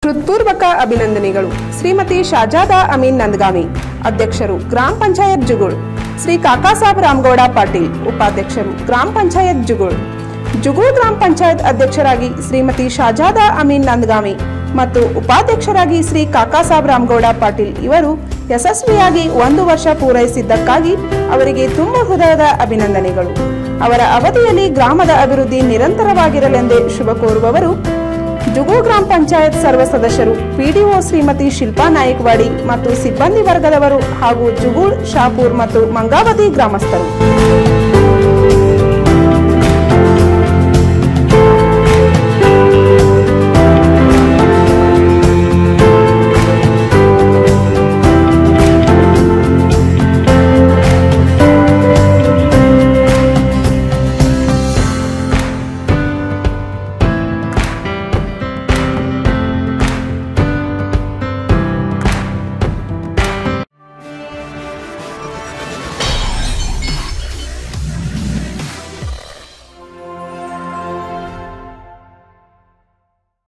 ಹೃತ್ಪೂರ್ವಕ ಅಭಿನಂದನೆಗಳು ಶ್ರೀಮತಿ ಶಾಜಾದಾ ಅಮೀನ್ ನಂದಗಾವಿ ಅಧ್ಯಕ್ಷರು ಗ್ರಾಮ ಪಂಚಾಯತ್ ಜುಗುಳ್ ಶ್ರೀ ಕಾಕಾಸಾಬ್ ರಾಮಗೌಡ ಪಾಟೀಲ್ ಉಪಾಧ್ಯಕ್ಷರು ಗ್ರಾಮ ಪಂಚಾಯತ್ ಜುಗುಳ್ ಜುಗುಳ್ ಗ್ರಾಮ ಪಂಚಾಯತ್ ಅಧ್ಯಕ್ಷರಾಗಿ ಶ್ರೀಮತಿ ಶಾಜಾದಾ ಅಮೀನ್ ನಂದಗಾವಿ ಮತ್ತು ಉಪಾಧ್ಯಕ್ಷರಾಗಿ ಶ್ರೀ ಕಾಕಾಸಾಬ್ ರಾಮಗೌಡ ಪಾಟೀಲ್ ಇವರು ಯಶಸ್ವಿಯಾಗಿ ಒಂದು ವರ್ಷ ಪೂರೈಸಿದ್ದಕ್ಕಾಗಿ ಅವರಿಗೆ ತುಂಬ ಹೃದಯದ ಅಭಿನಂದನೆಗಳು ಅವರ ಅವಧಿಯಲ್ಲಿ ಗ್ರಾಮದ ಅಭಿವೃದ್ಧಿ ನಿರಂತರವಾಗಿರಲೆಂದೇ ಶುಭ ಕೋರುವವರು ಜುಗು ಗ್ರಾಮ ಪಂಚಾಯತ್ ಸರ್ವ ಸದಸ್ಯರು ಪಿಡಿಒ ಶ್ರೀಮತಿ ಶಿಲ್ಪಾ ನಾಯಕ್ವಾಡಿ ಮತ್ತು ಸಿಬ್ಬಂದಿ ವರ್ಗದವರು ಹಾಗೂ ಜುಗೂಳ್ ಶಾಪೂರ್ ಮತ್ತು ಮಂಗಾವತಿ ಗ್ರಾಮಸ್ಥರು